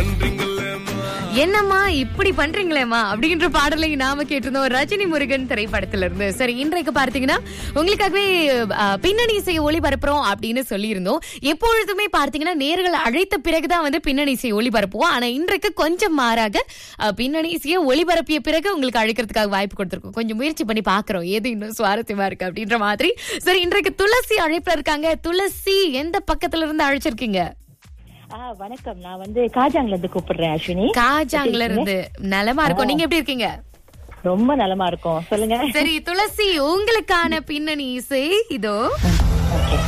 என்னம்மா இப்படி பண்றீங்களேம்மா அப்படின்ற பாடலை நாம கேட்டிருந்தோம் ரஜினி முருகன் திரைப்படத்துல இருந்து சரி இன்றைக்கு பார்த்தீங்கன்னா உங்களுக்காகவே அஹ், பின்னணி இசையை ஒளிபரப்புறோம் அப்படின்னு சொல்லியிருந்தோம் எப்பொழுதுமே பார்த்தீங்கன்னா நேர்கள் அழைத்த பிறகுதான் வந்து பின்னணி இசையை ஒளிபரப்புவோம் ஆனா இன்றைக்கு கொஞ்சம் மாறாக அஹ், பின்னணி இசையை ஒளிபரப்பிய பிறகு உங்களுக்கு அழைக்கிறதுக்காக வாய்ப்பு கொடுத்துருக்கோம் கொஞ்சம் முயற்சி பண்ணி பாக்குறோம் எது இன்னும் சுவாரஸ்யமா இருக்கு அப்படின்ற மாதிரி சரி இன்றைக்கு துளசி அழைப்புல இருக்காங்க துளசி எந்த பக்கத்துல இருந்து அழைச்சிருக்கீங்க ஆ வணக்கம் நான் வந்து காஜாங்ல இருந்து கூப்பிடுறேன் அஸ்வினி காஜாங்ல இருந்து நலமா இருக்கும் நீங்க எப்படி இருக்கீங்க ரொம்ப நலமா இருக்கும் சொல்லுங்க சரி துளசி உங்களுக்கான பின்னணி இசை இதோ ஓகே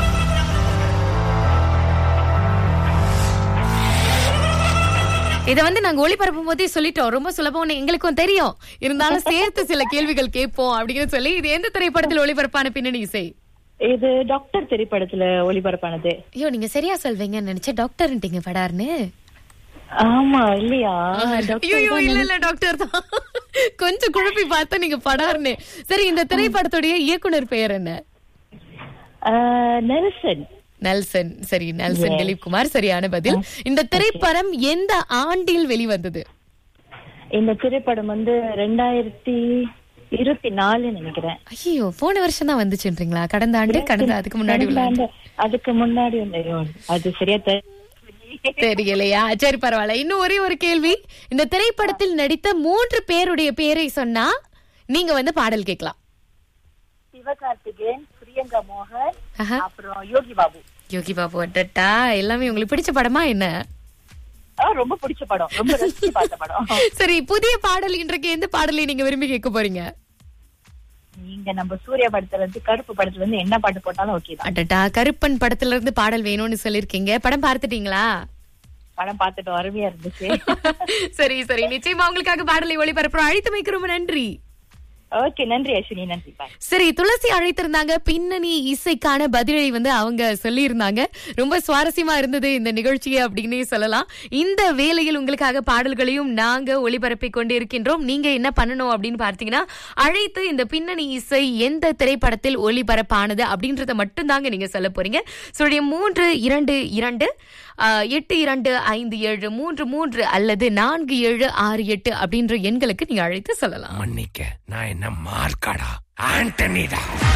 இத வந்து நாங்க ஒளிபரப்பும் போதே சொல்லிட்டோம் ரொம்ப சுலபம்னு எங்களுக்கும் தெரியும் இருந்தாலும் சேர்த்து சில கேள்விகள் கேட்போம் அப்படின்னு சொல்லி இது எந்த திரைப்படத்தில் ஒளிபரப்பான பின்னணி இசை இது டாக்டர் திரைப்படத்துல ஒளிபரப்பானது ஐயோ நீங்க சரியா சொல்வீங்கன்னு நினைச்சேன் டாக்டர்ன்ட்டீங்க படார்னு ஆமா இல்லையா டாக்டர் ஐயோ இல்ல இல்ல டாக்டர் தான் கொஞ்சம் குழப்பி பார்த்தா நீங்க படார்னு சரி இந்த திரைப்படத்துடைய இயக்குனர் பெயர் என்ன ஆ, நெல்சன் நெல்சன் சரி நெல்சன் திலீப் குமார் சரியான பதில் இந்த திரைப்படம் எந்த ஆண்டில் வெளிவந்தது இந்த திரைப்படம் வந்து ரெண்டாயிரத்தி இருபத்தி நாலு நினைக்கிறேன் ஐயோ போன வருஷம் தான் வந்துச்சுன்றீங்களா கடந்த ஆண்டு கடந்த அதுக்கு முன்னாடி உள்ள கடந்த ஆண்டு, அதுக்கு முன்னாடி வந்து ஐயோ, அது சரியா தெரியல. தெரியலையா சரி பரவாயில்ல இன்னும் ஒரே ஒரு கேள்வி இந்த திரைப்படத்தில் நடித்த மூன்று பேருடைய பேரை சொன்னா நீங்க வந்து பாடல் கேட்கலாம் சிவகார்த்திகேயன் பிரியங்கா மோகன் ஆஹா. அப்புறம் யோகி பாபு யோகி பாபு அட்டட்டா எல்லாமே உங்களுக்கு பிடிச்ச படமா என்ன ஆ, ரொம்ப பிடிச்ச படம் ரொம்ப ரசிச்சு பார்த்த படம் சரி புதிய பாடல் இன்றைக்கு எந்த பாடலை நீங்க விரும்பி கேட்க போறீங்க நீங்க நம்ம சூர்யா படத்துல இருந்து கருப்பு படத்துல இருந்து என்ன பாட்டு போட்டாலும் ஓகே தான் அட்டட்டா கருப்பன் படத்துல இருந்து பாடல் வேணும்னு சொல்லிருக்கீங்க படம் பார்த்துட்டீங்களா படம் பார்த்துட்டோம் அருமையா இருந்துச்சு சரி சரி நிச்சயமா உங்களுக்காக பாடலை ஒளிபரப்புறோம் அழைத்தமைக்கு ரொம்ப நன்றி ஓகே நன்றி அஸ்வினி நன்றி பாய் சரி துளசி அழைத்திருந்தாங்க பின்னணி இசைக்கான பதிலை வந்து அவங்க சொல்லியிருந்தாங்க ரொம்ப சுவாரஸ்யமா இருந்தது இந்த நிகழ்ச்சியை அப்படின்னே சொல்லலாம் இந்த வேளையில் உங்களுக்காக பாடல்களையும் நாங்க ஒளிபரப்பி கொண்டு இருக்கின்றோம் நீங்க என்ன பண்ணணும் அப்படின்னு பார்த்தீங்கன்னா அழைத்து இந்த பின்னணி இசை எந்த திரைப்படத்தில் ஒளிபரப்பானது அப்படின்றத மட்டும் தாங்க நீங்க சொல்ல போறீங்க சொல்லிய மூன்று இரண்டு இரண்டு ஆஹ், எட்டு இரண்டு ஐந்து ஏழு மூன்று மூன்று அல்லது நான்கு ஏழு ஆறு எட்டு அப்படின்ற எண்களுக்கு நீங்க அழைத்து சொல்லலாம் மன்னிக்க நான் என்ன மார்க்காடா ஆண்டனிடா